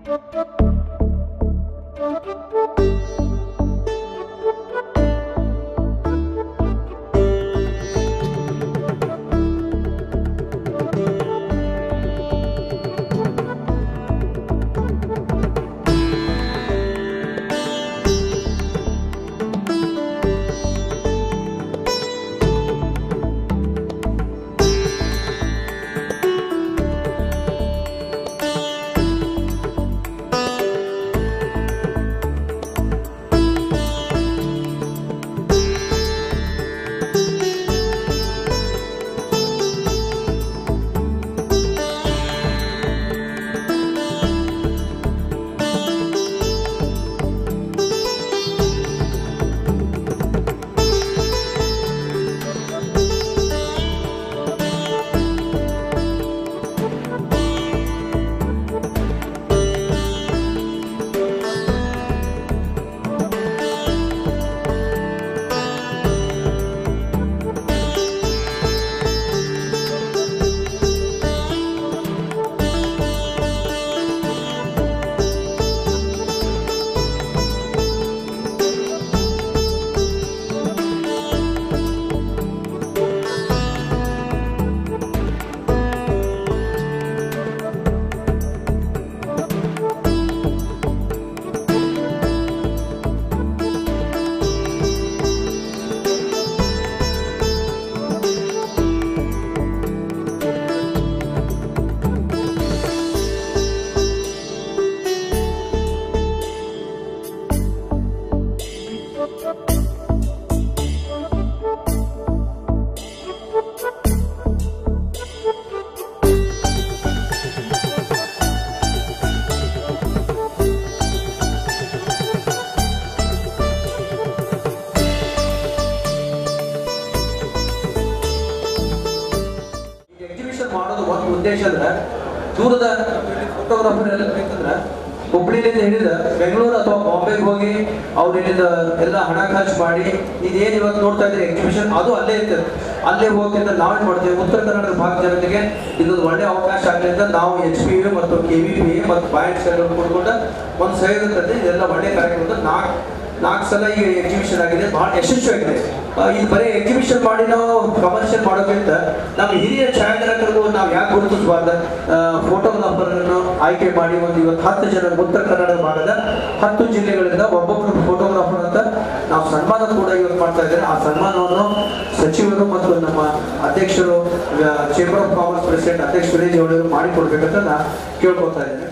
Exhibition ಮಾಡೋದು ಒಂದು ಉದ್ದೇಶ ಅಂದ್ರೆ ದೂರದ ಫೋಟೋಗ್ರಾಫರ್ ಎಲ್ಲ ಬೇಕಂದ್ರೆ ಹುಬ್ಳಿಲಿಂದ ಹಿಡಿದ ಬೆಂಗಳೂರು ಅಥವಾ ಬಾಂಬೆಗೆ ಹೋಗಿ ಅವ್ರು ಇಲ್ಲಿಂದ ಎಲ್ಲ ಹಣ ಖರ್ಚು ಮಾಡಿ ಇದೇನು ಇವತ್ತು ನೋಡ್ತಾ ಇದ್ರೆ ಎಕ್ಸಿಬಿಷನ್ ಅದು ಅಲ್ಲೇ ಇರ್ತದೆ ಅಲ್ಲೇ ಹೋಗಿಂದ ನಾವೇನ್ ಮಾಡ್ತೇವೆ ಉತ್ತರ ಕನ್ನಡದ ಭಾಗ ಜನತೆಗೆ ಇದೊಂದು ಒಳ್ಳೆ ಅವಕಾಶ ಆಗಲಿಂದ ನಾವು ಎಚ್ ಪಿ ವಿ ಮತ್ತು ಕೆ ವಿ ಪಿ ಮತ್ತು ಪಾಯಿಂಟ್ಸ್ ಎಲ್ಲ ಕೊಡ್ಕೊಂಡು ಒಂದು ಸಹಯೋಗ ತಂದು ಇದೆಲ್ಲ ಒಳ್ಳೆ ಕಾರ್ಯಕ್ರಮ ನಾಲ್ಕು ನಾಲ್ಕು ಸಲ ಈ ಎಕ್ಸಿಬಿಷನ್ ಆಗಿದೆ ಬಹಳ ಯಶಸ್ವಿಯಾಗಿದೆ ಆ, ಇದು ಬರೀ ಎಕ್ಸಿಬಿಷನ್ ಮಾಡಿ ನಾವು ಕಮರ್ಷಿಯಲ್ ಮಾಡೋಕ್ಕಿಂತ ನಮ್ಮ ಹಿರಿಯ ಛಾಯಾಗ್ರಾಹಕರಿಗೂ ನಾವು ಯಾಕೆ ಗುರುತಿಸಬಾರ್ದು ಫೋಟೋಗ್ರಾಫರ್ಗಳನ್ನು ಆಯ್ಕೆ ಮಾಡಿ ಒಂದು ಇವತ್ತು ಹತ್ತು ಜನ ಉತ್ತರ ಕನ್ನಡ ಭಾಗದ ಹತ್ತು ಜಿಲ್ಲೆಗಳಿಂದ ಒಬ್ಬೊಬ್ಬರು ಫೋಟೋಗ್ರಾಫರ್ ಅಂತ ನಾವು ಸನ್ಮಾನ ಕೂಡ ಇವತ್ತು ಮಾಡ್ತಾ ಇದ್ದೇವೆ ಆ ಸನ್ಮಾನವನ್ನು ಸಚಿವರು ಮತ್ತು ನಮ್ಮ ಅಧ್ಯಕ್ಷರು ಚೇಂಬರ್ ಆಫ್ ಕಾಮರ್ಸ್ ಪ್ರೆಸಿಡೆಂಟ್ ಅಧ್ಯಕ್ಷ ಸುರೇಶ್ ಅವರು ಮಾಡಿಕೊಡ್ಬೇಕಂತ ನಾನು ಕೇಳ್ಕೊತಾ ಇದ್ದೇನೆ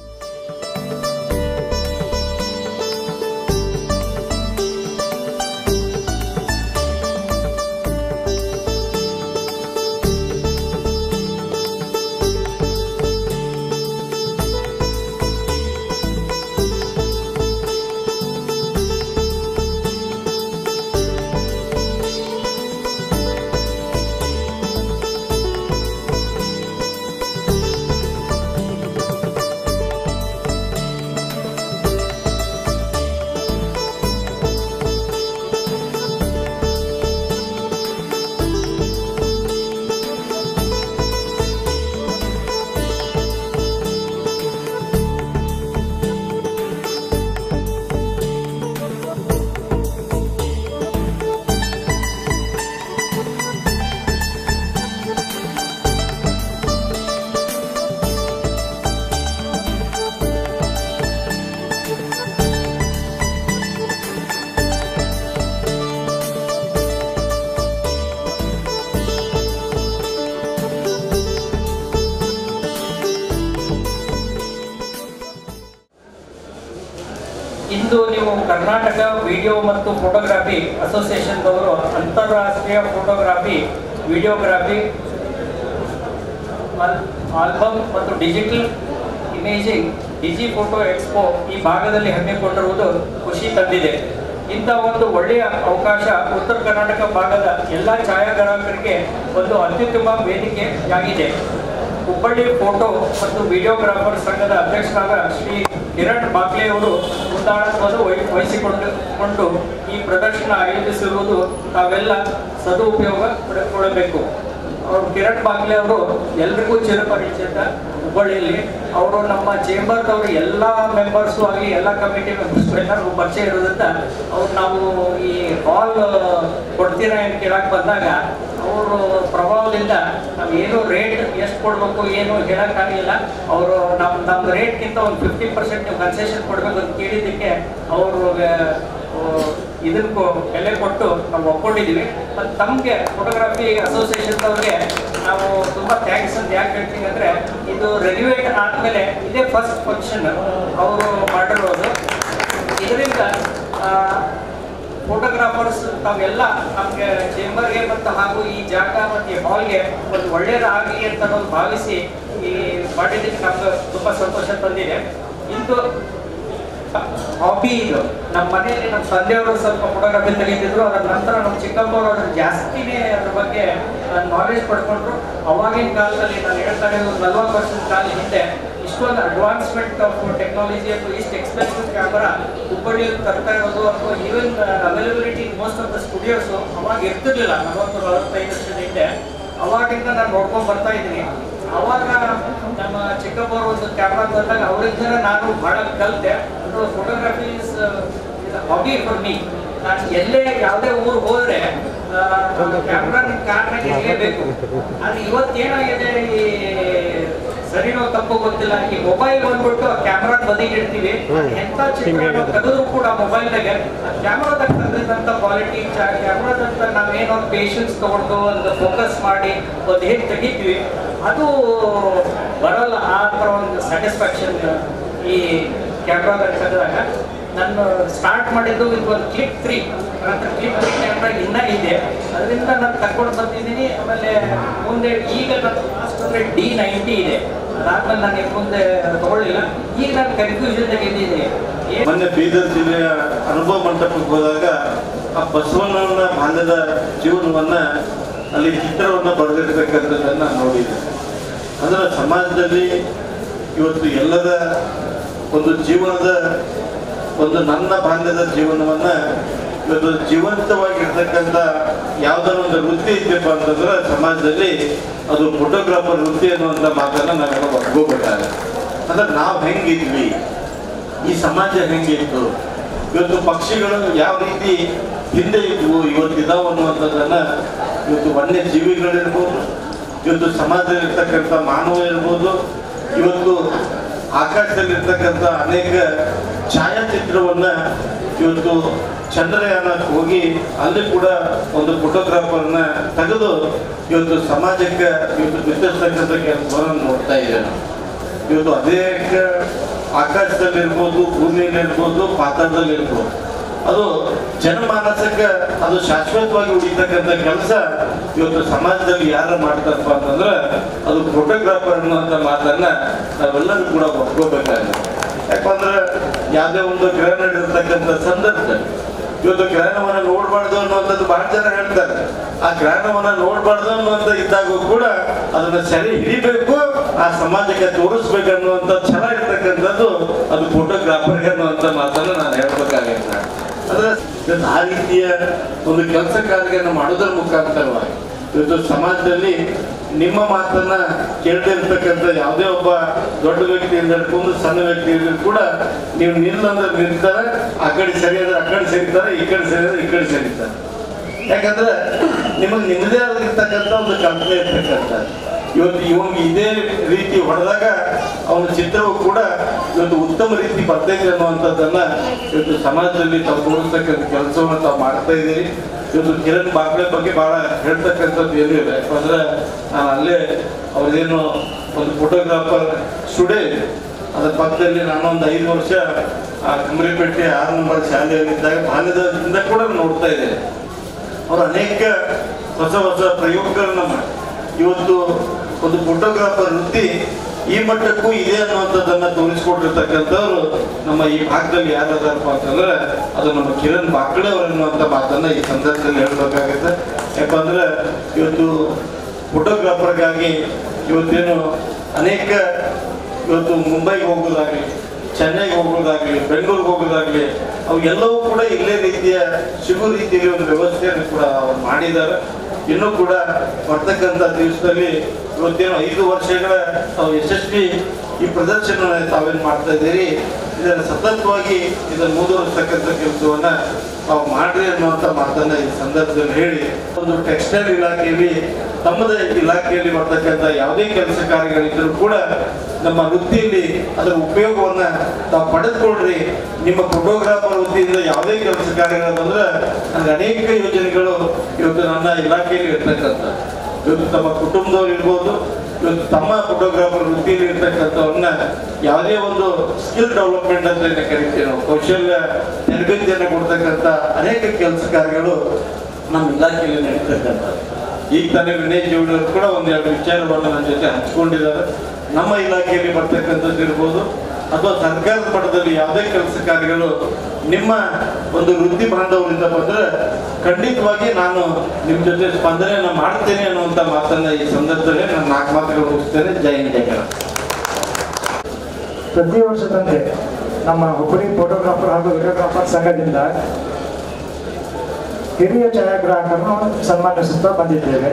ಇಂದು ನೀವು ಕರ್ನಾಟಕ ವಿಡಿಯೋ ಮತ್ತು ಫೋಟೋಗ್ರಫಿ ಅಸೋಸಿಯೇಷನ್ದವರು ಅಂತಾರಾಷ್ಟ್ರೀಯ ಫೋಟೋಗ್ರಫಿ ವಿಡಿಯೋಗ್ರಫಿ ಆಲ್- ಆಲ್ಬಮ್ ಮತ್ತು digital imaging digi photo expo ಈ ಭಾಗದಲ್ಲಿ ಹಮ್ಮಿಕೊಂಡಿರುವುದು ಖುಷಿ ತಂದಿದೆ ಇಂಥ ಒಂದು ಒಳ್ಳೆಯ ಅವಕಾಶ ಉತ್ತರ ಕರ್ನಾಟಕ ಭಾಗದ ಎಲ್ಲ ಛಾಯಾಗ್ರಾಹಕರಿಗೆ ಒಂದು ಅತ್ಯುತ್ತಮ ವೇದಿಕೆಯಾಗಿದೆ ಹುಬ್ಬಳ್ಳಿ ಫೋಟೋ ಮತ್ತು ವಿಡಿಯೋಗ್ರಾಫರ್ ಸಂಘದ ಅಧ್ಯಕ್ಷರಾದ ಶ್ರೀ ಕಿರಣ್ ಬಾಗ್ಲೆ ಅವರು ಮುಂದಾಳತ್ವವನ್ನು ವಹಿ ವಹಿಸಿಕೊಂಡು ಕೊಂಡು ಈ ಪ್ರದರ್ಶನ ಆಯೋಜಿಸಿರುವುದು ತಾವೆಲ್ಲ ಸದುಪಯೋಗ ಪಡೆದುಕೊಳ್ಳಬೇಕು ಅವರು ಕಿರಣ್ ಬಾಗ್ಲೆ ಅವರು ಎಲ್ರಿಗೂ ಚಿರಪರಿಚಿತ ಹುಬ್ಬಳ್ಳಿಯಲ್ಲಿ ಅವರು ನಮ್ಮ ಚೇಂಬರ್ದವರು ಎಲ್ಲ ಮೆಂಬರ್ಸು ಆಗಲಿ ಎಲ್ಲ ಕಮಿಟಿ ಮೆಂಬರ್ಸ್ ಎಲ್ಲರಿಗೂ ಪರಿಚಯ ಇರೋದ್ರಿಂದ ಅವ್ರು ನಾವು ಈ ಹಾಲ್ ಕೊಡ್ತೀರಾ ಅಂತ ಕೇಳಕ್ಕೆ ಬಂದಾಗ ಅವರು ಪ್ರಭಾವದಿಂದ ನಾವು ಏನು ರೇಟ್ ಎಷ್ಟು ಕೊಡಬೇಕು ಏನು ಹೇಳೋಕ್ಕಾಗಲಿಲ್ಲ ಅವರು ನಮ್ಮ ನಮ್ಮ ರೇಟ್ಗಿಂತ ಒಂದು ಫಿಫ್ಟಿ ಪರ್ಸೆಂಟ್ ನೀವು ಕನ್ಸೆಷನ್ ಕೊಡಬೇಕು ಅಂತ ಕೇಳಿದ್ದಕ್ಕೆ ಅವರು ಇದನ್ನು ಬೆಲೆ ಕೊಟ್ಟು ನಾವು ಒಪ್ಕೊಂಡಿದ್ದೀವಿ ಮತ್ತು ತಮಗೆ ಫೋಟೋಗ್ರಫಿ ಅಸೋಸಿಯೇಷನ್ದವ್ರಿಗೆ ನಾವು ತುಂಬ ಥ್ಯಾಂಕ್ಸ್ ಅಂತ ಯಾಕೆ ಹೇಳ್ತೀವಿ ಅಂದರೆ ಇದು ರೆನ್ಯುವೇಟ್ ಆದಮೇಲೆ ಇದೇ ಫಸ್ಟ್ ಫಂಕ್ಷನ್ ಅವರು ಮಾಡಿರೋದು ಇದರಿಂದ ಫೋಟೋಗ್ರಾಫರ್ಸ್ ತಾವೆಲ್ಲ ನಮಗೆ ಚೇಂಬರ್ಗೆ ಮತ್ತು ಹಾಗೂ ಈ ಜಾಗ ಮತ್ತು ಈ ಹಾಲ್ಗೆ ಒಂದು ಒಳ್ಳೆಯದಾಗಲಿ ಅಂತ ನಾವು ಭಾವಿಸಿ ಈ ಮಾಡಿದ್ದಕ್ಕೆ ನಮ್ಗೆ ತುಂಬ ಸಂತೋಷ ತಂದಿದೆ ಇಂದು ಹಾಬಿ ಇದು ನಮ್ಮ ಮನೆಯಲ್ಲಿ ನಮ್ಮ ತಂದೆಯವರು ಸ್ವಲ್ಪ ಫೋಟೋಗ್ರಫಿ ತೆಗೆದಿದ್ರು ಅದರ ನಂತರ ನಮ್ಮ ಚಿಕ್ಕಮ್ಮವರು ಅದ್ರ ಜಾಸ್ತಿನೇ ಅದ್ರ ಬಗ್ಗೆ ನಾಲೆಜ್ ಪಡ್ಕೊಂಡ್ರು ಅವಾಗಿನ ಕಾಲದಲ್ಲಿ ನಾನು ಹೇಳ್ತಾನೆ ಒಂದು ನಲ್ವತ್ತು ವರ್ಷದ ಕಾಲ ಹಿಂದೆ ಇಷ್ಟೊಂದು ಅಡ್ವಾನ್ಸ್ಮೆಂಟ್ ಆಫ್ ಟೆಕ್ನಾಲಜಿ ಅಥವಾ ಇಷ್ಟು ಎಕ್ಸ್ಪೆನ್ಸಿವ್ ಕ್ಯಾಮರಾ ಹುಬ್ಬಳ್ಳಿಯಲ್ಲಿ ತರ್ತಾ ಇರೋದು ಅಥವಾ even availability most of the studios ಅವಾಗ ಇರ್ತಿರ್ಲಿಲ್ಲ ನಲವತ್ತು ನಲವತ್ತೈದು ವರ್ಷದ ಹಿಂದೆ ಅವಾಗಿಂದ ನಾನು ನೋಡ್ಕೊಂಡು ಬರ್ತಾ ಇದ್ದೀನಿ ಅವಾಗ ನಮ್ಮ ಚಿಕ್ಕಪ್ಪವರು ಒಂದು ಕ್ಯಾಮ್ರಾ ತಂದಾಗ ಅವರಿಂದ ನಾನು ಬಹಳ ಕಲಿತೆ ಅದು photography is hobby for me ನಾನು ಎಲ್ಲೇ ಯಾವುದೇ ಊರು ಹೋದ್ರೆ ಕ್ಯಾಮ್ರಾ ನನ್ನ ಕಾರ್ನಾಗ ಇರಲೇಬೇಕು ಅದು ಇವತ್ತೇನಾಗಿದೆ ಈ ಸರಿನೋ ತಪ್ಪು ಗೊತ್ತಿಲ್ಲ ಈ ಮೊಬೈಲ್ ಬಂದ್ಬಿಟ್ಟು ಕ್ಯಾಮ್ರಾ ಬದಿಗೆ ಇಡ್ತೀವಿ ಎಂತ ಚಿತ್ರ ತೆಗೆದ್ರು ಕೂಡ ಮೊಬೈಲ್ದಾಗೆ ಕ್ಯಾಮ್ರಾದಾಗ ತೆಗೆದಂತ ಕ್ವಾಲಿಟಿ ಕ್ಯಾಮ್ರಾದಂತ ನಾವೇನೋ ಪೇಷನ್ಸ್ ತಗೊಂಡು ಒಂದು ಫೋಕಸ್ ಮಾಡಿ ಒಂದು ಹೇಗೆ ತೆಗಿತೀವಿ ಅದು ಬರಲ್ಲ ಆ ಥರ ಒಂದು ಸ್ಯಾಟಿಸ್ಫ್ಯಾಕ್ಷನ್ ಈ ಕ್ಯಾಮ್ರಾದಾಗ ತೆಗೆದಾಗ ನಾನು ಸ್ಟಾರ್ಟ್ ಮಾಡಿದ್ದು ಇದು ಒಂದು ಕ್ಲಿಕ್ ತ್ರೀ ನಂತರ ಕ್ಲಿಕ್ ತ್ರೀ ಕ್ಯಾಮ್ರಾ ಇನ್ನೂ ಇದೆ ಅದರಿಂದ ನಾನು ತಗೊಂಡು ಬಂದಿದ್ದೀನಿ ಆಮೇಲೆ ಮುಂದೆ ಈಗ ನನ್ನ ಲಾಸ್ಟ್ ಅಂದರೆ ಡಿ ನೈಂಟಿ ಇದೆ ಅದಾದ್ಮೇಲೆ ನಾನು ಇನ್ನು ಮುಂದೆ ತಗೊಳ್ಳಿಲ್ಲ ಈಗ ನಾನು ಕನ್ಫ್ಯೂಷನ್ ಇದ್ದೀನಿ ಏನು ಮೊನ್ನೆ ಬೀದರ್ ಜಿಲ್ಲೆಯ ಅನುಭವ ಮಂಟಪಕ್ಕೆ ಹೋದಾಗ ಆ ಬಸವಣ್ಣನ ಬಾಲ್ಯದ ಜೀವನವನ್ನ ಅಲ್ಲಿ ಚಿತ್ರವನ್ನ ಬರೆದಿರ್ತಕ್ಕಂಥದ್ದನ್ನ ನೋಡಿದೆ ಅಂದ್ರೆ ಸಮಾಜದಲ್ಲಿ ಇವತ್ತು ಎಲ್ಲರ ಒಂದು ಜೀವನದ ಒಂದು ನನ್ನ ಬಾಲ್ಯದ ಜೀವನವನ್ನ ಇವತ್ತು ಜೀವಂತವಾಗಿರ್ತಕ್ಕಂಥ ಯಾವ್ದಾರ ಒಂದು ವೃತ್ತಿ ಇದೆಯಪ್ಪ ಅಂತಂದ್ರೆ ಸಮಾಜದಲ್ಲಿ ಅದು ಫೋಟೋಗ್ರಾಫರ್ ವೃತ್ತಿ ಅನ್ನುವಂಥ ಮಾತನ್ನ ನಾವೆಲ್ಲ ಒಪ್ಕೋಬೇಕಾಗುತ್ತೆ ಅಂದ್ರೆ ನಾವು ಹೆಂಗಿದ್ವಿ ಈ ಸಮಾಜ ಹೆಂಗಿತ್ತು ಇವತ್ತು ಪಕ್ಷಿಗಳು ಯಾವ ರೀತಿ ಹಿಂದೆ ಇದ್ವು ಇವತ್ತು ಇದಾವ ಅನ್ನುವಂಥದ್ದನ್ನ ಇವತ್ತು ವನ್ಯ ಜೀವಿಗಳಿರ್ಬೋದು ಇವತ್ತು ಸಮಾಜದಲ್ಲಿರ್ತಕ್ಕಂಥ ಮಾನವ ಇರ್ಬೋದು ಇವತ್ತು ಆಕಾಶದಲ್ಲಿರ್ತಕ್ಕಂಥ ಅನೇಕ ಛಾಯಾಚಿತ್ರವನ್ನ ಇವತ್ತು ಚಂದ್ರಯಾನ ಹೋಗಿ ಅಲ್ಲಿ ಕೂಡ ಒಂದು ಫೋಟೋಗ್ರಾಫರ್ನ ತೆಗೆದು ಇವತ್ತು ಸಮಾಜಕ್ಕೆ ಇವತ್ತು ಬಿತ್ತಿಸ್ತಕ್ಕಂಥ ಕೆಲಸವನ್ನು ನೋಡ್ತಾ ಇದ್ದೇವೆ ನಾವು. ಇವತ್ತು ಅನೇಕ ಆಕಾಶದಲ್ಲಿರ್ಬೋದು ಭೂಮಿಯಲ್ಲಿರ್ಬೋದು ಪಾತಾಳದಲ್ಲಿರ್ಬೋದು ಅದು ಜನಮಾನಸಕ್ಕೆ ಅದು ಶಾಶ್ವತವಾಗಿ ಉಳಿತಕ್ಕಂಥ ಕೆಲಸ ಇವತ್ತು ಸಮಾಜದಲ್ಲಿ ಯಾರು ಮಾಡ್ತಾರಪ್ಪ ಅಂತಂದ್ರೆ ಅದು ಫೋಟೋಗ್ರಾಫರ್ ಅನ್ನುವಂಥ ಮಾತನ್ನ ನಾವೆಲ್ಲರೂ ಕೂಡ ಒಪ್ಕೋಬೇಕಾಗಿದೆ ಯಾಕಂದ್ರೆ ಯಾವುದೇ ಒಂದು ಗ್ರಹ ನಡೆದಿರ್ತಕ್ಕಂಥ ಸಂದರ್ಭದಲ್ಲಿ ಇವತ್ತು ಗ್ರಹಣವನ್ನ ನೋಡ್ಬಾರ್ದು ಅನ್ನುವಂಥದ್ದು ಬಹಳ ಜನ ಹೇಳ್ತಾರೆ ಆ ಗ್ರಹಣವನ್ನ ನೋಡ್ಬಾರ್ದು ಅನ್ನುವಂಥ ಇದ್ದಾಗ ಕೂಡ ಅದನ್ನ ಸರಿ ಹಿಡಿಬೇಕು ಆ ಸಮಾಜಕ್ಕೆ ತೋರಿಸ್ಬೇಕು ಅನ್ನುವಂಥ ಛಲ ಇರ್ತಕ್ಕಂಥದ್ದು ಅದು ಫೋಟೋಗ್ರಾಫರ್ಗೆ ಅನ್ನುವಂಥ ಮಾತನ್ನ ನಾನು ಹೇಳ್ಬೇಕಾಗಿತ್ತು ಅಂದ್ರೆ ಇವತ್ತು ಆ ರೀತಿಯ ಒಂದು ಕೆಲಸ ಕಾರ್ಯಗಳನ್ನು ಮಾಡೋದ್ರ ಮುಖಾಂತರವಾಗಿ ಇವತ್ತು ಸಮಾಜದಲ್ಲಿ ನಿಮ್ಮ ಮಾತನ್ನ ಕೇಳದೇ ಇರ್ತಕ್ಕಂಥ ಯಾವುದೇ ಒಬ್ಬ ದೊಡ್ಡ ವ್ಯಕ್ತಿಯಿಂದ ಹಿಡ್ಕೊಂಡು ಸಣ್ಣ ವ್ಯಕ್ತಿ ಇದ್ರೂ ಕೂಡ ನೀವು ನಿಲ್ಲಂದ್ರೆ ನಿಲ್ತಾರೆ ಆ ಕಡೆ ಸರಿ ಅಂದ್ರೆ ಆ ಕಡೆ ಸರಿತಾರೆ ಈ ಕಡೆ ಸರಿ ಅಂದ್ರೆ ಈ ಕಡೆ ಸರಿತಾರೆ ಯಾಕಂದ್ರೆ ನಿಮಗೆ ನಿಮ್ಮದೇ ಆಗಿರ್ತಕ್ಕಂಥ ಒಂದು ಕಲ್ಪನೆ ಇರ್ತಕ್ಕಂಥ ಇವತ್ತು ಇವನಿಗೆ ಇದೇ ರೀತಿ ಹೊಡೆದಾಗ ಅವನ ಚಿತ್ರವು ಕೂಡ ಇವತ್ತು ಉತ್ತಮ ರೀತಿ ಬರ್ತೈತೆ ಅನ್ನುವಂಥದ್ದನ್ನ ಇವತ್ತು ಸಮಾಜದಲ್ಲಿ ತಾವು ತೋರಿಸ್ತಕ್ಕಂಥ ಕೆಲಸವನ್ನು ತಾವು ಮಾಡ್ತಾ ಇದ್ದೀರಿ ಇವತ್ತು ಕಿರಣ್ ಬಾಗ್ಲೆ ಬಗ್ಗೆ ಬಹಳ ಹೇಳ್ತಕ್ಕಂಥದ್ದು ಏನೂ ಇಲ್ಲ ಯಾಕಂದ್ರೆ ನಾನು ಅಲ್ಲೇ ಅವ್ರದ್ದೇನು ಒಂದು ಫೋಟೋಗ್ರಾಫರ್ ಸ್ಟುಡಿಯೋ ಇದೆ ಅದ್ರ ಪಕ್ಕದಲ್ಲಿ ನಾನೊಂದು ಐದು ವರ್ಷ ಆ ಕುಮರಿಪೇಟೆ ಆರು ನಂಬರ್ ಶಾಲೆಯಲ್ಲಿದ್ದಾಗ ಬಾಲ್ಯದಿಂದ ಕೂಡ ನೋಡ್ತಾ ಇದ್ದೇನೆ ಅವರು ಅನೇಕ ಹೊಸ ಹೊಸ ಪ್ರಯೋಗಗಳನ್ನ ಮಾಡಿ ಇವತ್ತು ಒಂದು ಫೋಟೋಗ್ರಾಫರ್ ವೃತ್ತಿ ಈ ಮಟ್ಟಕ್ಕೂ ಇದೆ ಅನ್ನುವಂಥದ್ದನ್ನ ತೋರಿಸ್ಕೊಟ್ಟಿರ್ತಕ್ಕಂಥವ್ರು ನಮ್ಮ ಈ ಭಾಗದಲ್ಲಿ ಯಾರದಾರಪ್ಪ ಅಂತಂದ್ರೆ ಅದು ನಮ್ಮ ಕಿರಣ್ ಬಾಕಡೆ ಅವರು ಅನ್ನುವಂಥ ಮಾತನ್ನ ಈ ಸಂದರ್ಭದಲ್ಲಿ ಹೇಳ್ಬೇಕಾಗುತ್ತೆ ಯಾಕಂದ್ರೆ ಇವತ್ತು ಫೋಟೋಗ್ರಾಫರ್ಗಾಗಿ ಇವತ್ತೇನು ಅನೇಕ ಇವತ್ತು ಮುಂಬೈಗೆ ಹೋಗೋದಾಗ್ಲಿ ಚೆನ್ನೈಗೆ ಹೋಗೋದಾಗ್ಲಿ ಬೆಂಗಳೂರಿಗೆ ಹೋಗೋದಾಗ್ಲಿ ಅವು ಎಲ್ಲವೂ ಕೂಡ ಇಲ್ಲೇ ರೀತಿಯ ಸಿಗೋ ರೀತಿಯಲ್ಲಿ ಒಂದು ವ್ಯವಸ್ಥೆಯನ್ನು ಕೂಡ ಅವ್ರು ಮಾಡಿದ್ದಾರೆ ಇನ್ನೂ ಕೂಡ ಬರ್ತಕ್ಕಂಥ ದಿವಸದಲ್ಲಿ ಇವತ್ತೇನು ಐದು ವರ್ಷಗಳ ತಾವು ಯಶಸ್ವಿ ಈ ಪ್ರದರ್ಶನ ತಾವೇನು ಮಾಡ್ತಾ ಇದ್ದೀರಿ ಇದನ್ನು ಸತತವಾಗಿ ಇದನ್ನು ಮುಂದುವರಿಸ್ತಕ್ಕಂಥ ಕೆಲಸವನ್ನ ತಾವು ಮಾಡ್ರಿ ಅನ್ನುವಂಥ ಮಾತನ್ನ ಈ ಸಂದರ್ಭದಲ್ಲಿ ಹೇಳಿ ಒಂದು ಟೆಕ್ಸ್ಟೈಲ್ ಇಲಾಖೆಯಲ್ಲಿ ತಮ್ಮದೇ ಇಲಾಖೆಯಲ್ಲಿ ಬರ್ತಕ್ಕಂಥ ಯಾವುದೇ ಕೆಲಸ ಕಾರ್ಯಗಳಿದ್ರೂ ಕೂಡ ನಮ್ಮ ವೃತ್ತಿಯಲ್ಲಿ ಅದರ ಉಪಯೋಗವನ್ನ ತಾವು ಪಡೆದುಕೊಳ್ರಿ ನಿಮ್ಮ ಫೋಟೋಗ್ರಾಫರ್ ವೃತ್ತಿಯಿಂದ ಯಾವುದೇ ಕೆಲಸ ಕಾರ್ಯಗಳು ಬಂದ್ರೆ ನನಗೆ ಅನೇಕ ಯೋಜನೆಗಳು ಇವತ್ತು ನನ್ನ ಇಲಾಖೆಯಲ್ಲಿ ಇರ್ತಕ್ಕಂಥ ಇವತ್ತು ತಮ್ಮ ಕುಟುಂಬದವ್ರು ಇರ್ಬೋದು ಇವತ್ತು ತಮ್ಮ ಫೋಟೋಗ್ರಾಫರ್ ವೃತ್ತಿಯಲ್ಲಿ ಇರ್ತಕ್ಕಂಥವ್ರನ್ನ ಯಾವುದೇ ಒಂದು ಸ್ಕಿಲ್ ಡೆವಲಪ್ಮೆಂಟ್ ಅಂತ ಏನ್ ಕರಿತೀವಿ ನಾವು ಕೌಶಲ್ಯ ತರಬೇತಿಯನ್ನು ಕೊಡ್ತಕ್ಕಂಥ ಅನೇಕ ಕೆಲಸ ಕಾರ್ಯಗಳು ನಮ್ಮ ಇಲಾಖೆಯಲ್ಲಿ ನಡೀತಕ್ಕಂಥದ್ದು ಈಗ ತಾನೇ ವಿನಯ್ ಜೋಡಿಯವರು ಕೂಡ ಒಂದೆರಡು ವಿಚಾರವನ್ನು ನನ್ನ ಜೊತೆ ಹಂಚ್ಕೊಂಡಿದ್ದಾರೆ ನಮ್ಮ ಇಲಾಖೆಯಲ್ಲಿ ಬರ್ತಕ್ಕಂಥದ್ದು ಇರ್ಬೋದು ಅಥವಾ ಸರ್ಕಾರದ ಮಟ್ಟದಲ್ಲಿ ಯಾವುದೇ ಕೆಲಸ ಕಾರ್ಯಗಳು ನಿಮ್ಮ ಒಂದು ವೃತ್ತಿ ಬಾಂಧವರಿಂದ ಬಂದ್ರೆ ಖಂಡಿತವಾಗಿ ನಾನು ನಿಮ್ಮ ಜೊತೆ ಸ್ಪಂದನೆಯನ್ನು ಮಾಡ್ತೇನೆ ಅನ್ನುವಂಥ ಮಾತನ್ನ ಈ ಸಂದರ್ಭದಲ್ಲಿ ನಾನು ನಾಲ್ಕು ಮಾತುಗಳು ಮುಗಿಸ್ತೇನೆ ಜೈ ಹಿಂದ್ ಜೈ ಕನ್ನಡ. ಪ್ರತಿ ವರ್ಷದಂತೆ ನಮ್ಮ ಹುಬ್ಬಳ್ಳಿ ಫೋಟೋಗ್ರಾಫರ್ ಹಾಗೂ ವಿಡಿಯೋಗ್ರಾಫರ್ ಸಂಘದಿಂದ ಹಿರಿಯ ಛಾಯಾಗ್ರಾಹಕರನ್ನು ಸನ್ಮಾನಿಸುತ್ತಾ ಬಂದಿದ್ದೇವೆ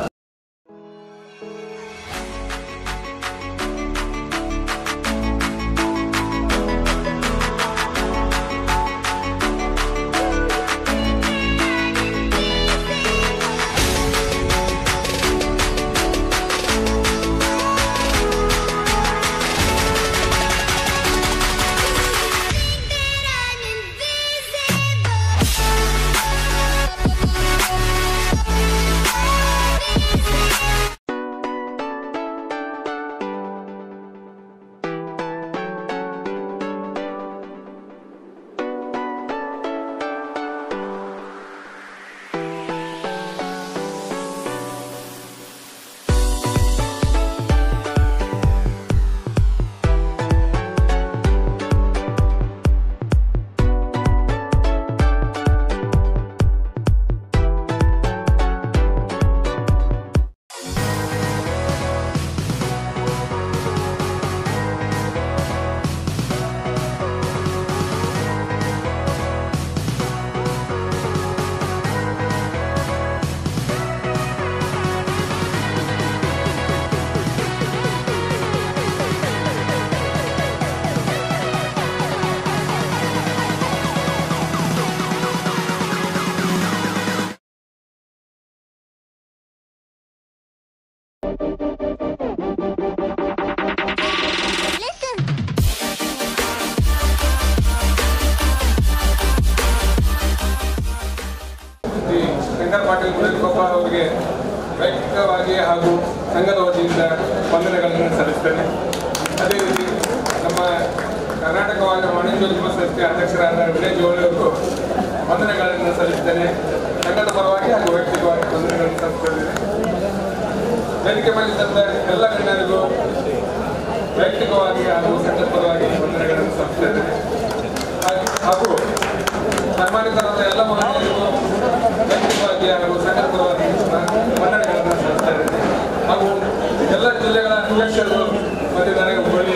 ಶ್ರೀ ಶಂಕರ್ ಪಾಟೀಲ್ ಮುರಳಿಗೋಪಾಲ್ ಅವರಿಗೆ ವೈಯಕ್ತಿಕವಾಗಿ ಹಾಗೂ ಸಂಘದ ವತಿಯಿಂದ ವಂದನೆಗಳನ್ನು ಸಲ್ಲಿಸ್ತೇನೆ ಅದೇ ರೀತಿ ನಮ್ಮ ಕರ್ನಾಟಕ ವಾಣಿಜ್ಯೋದ್ಯಮ ಸಂಸ್ಥೆ ಅಧ್ಯಕ್ಷರಾದ ವಿನಯ್ ಜೋಳಿ ಅವರು ವಂದನೆಗಳನ್ನು ಸಲ್ಲಿಸ್ತೇನೆ ಸಂಘದ ಪರವಾಗಿ ಹಾಗೂ ವೈಯಕ್ತಿಕವಾಗಿ ವಂದನೆಗಳನ್ನು ಸಲ್ಲಿಸ್ತೇನೆ ವೇದಿಕೆ ಮೇಲಿದ್ದಂಥ ಎಲ್ಲ ಗಣ್ಯರಿಗೂ ವೈಯಕ್ತಿಕವಾಗಿ ಹಾಗೂ ಸಂಘದ ಪರವಾಗಿ ವಂದನೆಗಳನ್ನು ಸಲ್ಲಿಸ್ತೇನೆ ಹಾಗೆ- ಹಾಗೂ ಸನ್ಮಾನಿತರಾದ ಎಲ್ಲ ಮಹನೀಯರಿಗೂ ವೈಯಕ್ತಿಕವಾಗಿ ಹಾಗೂ ಸಂಘದ ಪರವಾಗಿ ವಂದನೆಗಳನ್ನು ಸಲ್ಲಿಸ್ತಾ ಇದ್ದೇನೆ ಹಾಗೂ ಎಲ್ಲ ಜಿಲ್ಲೆಗಳ ಅಧ್ಯಕ್ಷರು ಮತ್ತು ನನಗೆ ಹುಬ್ಬಳ್ಳಿ